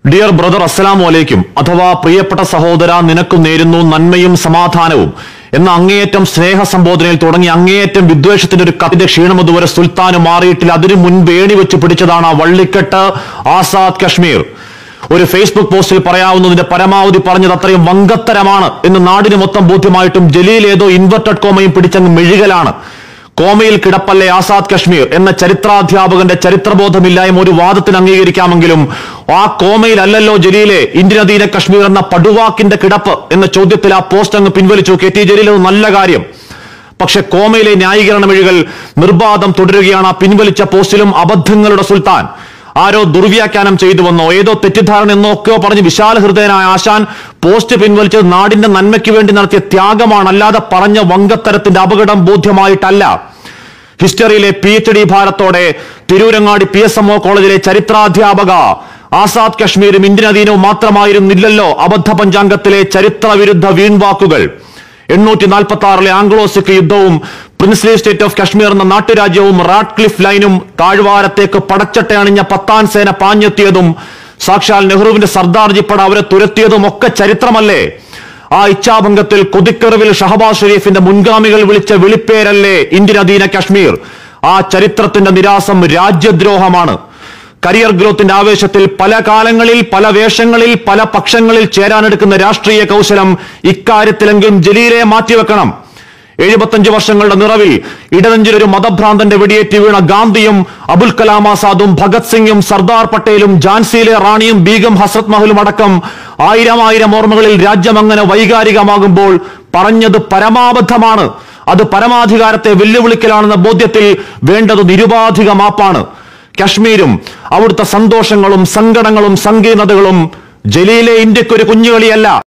dear brother അസ്സലാമു അലൈക്കും അഥവാ പ്രിയപ്പെട്ട സഹോദര നിനക്ക് നേരുന്നു നന്മയും സമാധാനവും എന്ന അങ്ങേയറ്റം സ്നേഹ സംബോധനയിൽ തുടങ്ങി അങ്ങേയറ്റം വിദ്വേഷത്തിന്റെ ഒരു കത്തിന്റെ ക്ഷീണം ഇതുവരെ സുൽത്താന് മാറിയിട്ടില്ല അതിനു മുൻപ് ഏണി വെച്ച് പിടിച്ചതാണ് ആ വള്ളിക്കെട്ട് ആസാദ് കശ്മീർ ഒരു ഫേസ്ബുക്ക് പോസ്റ്റിൽ പറയാവുന്നതിന്റെ പരമാവധി പറഞ്ഞത് അത്രയും വങ്കത്തരമാണ് എന്ന് നാടിന് മൊത്തം ബോധ്യമായിട്ടും ജലീൽ ഏതോ ഇൻവെർട്ടഡ് കോമയും പിടിച്ചങ്ങ് മെഴുകലാണ് കോമയിൽ കിടപ്പല്ലേ ആസാദ് കശ്മീർ എന്ന ചരിത്രാധ്യാപകന്റെ ചരിത്രബോധമില്ലായ്മ ഒരു വാദത്തിന് അംഗീകരിക്കാമെങ്കിലും ആ കോമയിലല്ലല്ലോ ജലീലെ ഇന്ത്യൻ അധീന കശ്മീർ എന്ന പടുവാക്കിന്റെ കിടപ്പ് എന്ന ചോദ്യത്തിൽ ആ പോസ്റ്റ് അങ്ങ് പിൻവലിച്ചു കെ ടി ജലീൽ അത് നല്ല കാര്യം പക്ഷെ കോമയിലെ ന്യായീകരണ മെഴുകൾ നിർബാധം തുടരുകയാണ് ആ പിൻവലിച്ച പോസ്റ്റിലും അബദ്ധങ്ങളുടെ സുൽത്താൻ ആരോ ദുർവ്യാഖ്യാനം ചെയ്തു വന്നോ ഏതോ തെറ്റിദ്ധാരണ എന്നൊക്കെയോ പറഞ്ഞ് വിശാല ഹൃദയനായ ആശാൻ പോസ്റ്റ് പിൻവലിച്ചത് നാടിന്റെ നന്മയ്ക്ക് വേണ്ടി നടത്തിയ ത്യാഗമാണ് അല്ലാതെ പറഞ്ഞ വങ്കത്തരത്തിന്റെ അപകടം ബോധ്യമായിട്ടല്ല ഹിസ്റ്ററിയിലെ പി എച്ച് ഡി ഭാരത്തോടെ Tirurangadi P S M O കോളേജിലെ ചരിത്രാധ്യാപക ആസാദ് കശ്മീരും ഇന്ത്യൻ അധീനവും മാത്രമായിരുന്നില്ലല്ലോ അബദ്ധ പഞ്ചാംഗത്തിലെ ചരിത്രവിരുദ്ധ വീൺവാക്കുകൾ എണ്ണൂറ്റി നാൽപ്പത്തി ആറിലെ ആംഗ്ലോ സിഖ് യുദ്ധവും പ്രിൻസ്ലി സ്റ്റേറ്റ് ഓഫ് കശ്മീർ എന്ന നാട്ടുരാജ്യവും റാഡ്ക്ലിഫ് ലൈനും താഴ്വാരത്തേക്ക് പടച്ചട്ടയണിഞ്ഞ പത്താൻ സേന പാഞ്ഞെത്തിയതും സാക്ഷാൽ നെഹ്റുവിന്റെ സർദാർജി പട അവരെ തുരത്തിയതും ഒക്കെ ചരിത്രമല്ലേ ആ ഇച്ഛാഭംഗത്തിൽ കൊതിക്കറിവിൽ ഷഹബാസ് ഷെരീഫിന്റെ മുൻഗാമികൾ വിളിച്ച വിളിപ്പേരല്ലേ ഇന്ത്യൻ അധീന കശ്മീർ ആ ചരിത്രത്തിന്റെ നിരാസം രാജ്യദ്രോഹമാണ് കരിയർ ഗ്രോത്തിന്റെ ആവേശത്തിൽ പല കാലങ്ങളിൽ പല വേഷങ്ങളിൽ പല പക്ഷങ്ങളിൽ ചേരാനെടുക്കുന്ന രാഷ്ട്രീയ കൗശലം ഇക്കാര്യത്തിലെങ്കിലും ജലീലെ മാറ്റിവെക്കണം എഴുപത്തഞ്ച് വർഷങ്ങളുടെ നിറവിൽ ഇടനെഞ്ചിലൊരു മതഭ്രാന്തന്റെ വെടിയേറ്റ് വീണ ഗാന്ധിയും അബുൽ കലാം ആസാദും ഭഗത് സിംഗും സർദാർ പട്ടേലും ഝാൻസിയിലെ റാണിയും ബീഗം ഹസ്രത് മഹലും അടക്കം ആയിരം ആയിരം ഓർമ്മകളിൽ രാജ്യം അങ്ങനെ വൈകാരികമാകുമ്പോൾ പറഞ്ഞത് പരമാബദ്ധമാണ് അത് പരമാധികാരത്തെ വെല്ലുവിളിക്കലാണെന്ന ബോധ്യത്തിൽ വേണ്ടത് നിരുപാധിക മാപ്പാണ് കശ്മീരും അവിടുത്തെ സന്തോഷങ്ങളും സങ്കടങ്ങളും സങ്കീർണതകളും ജലീലെ ഇന്ത്യക്കൊരു കുഞ്ഞുകളിയല്ല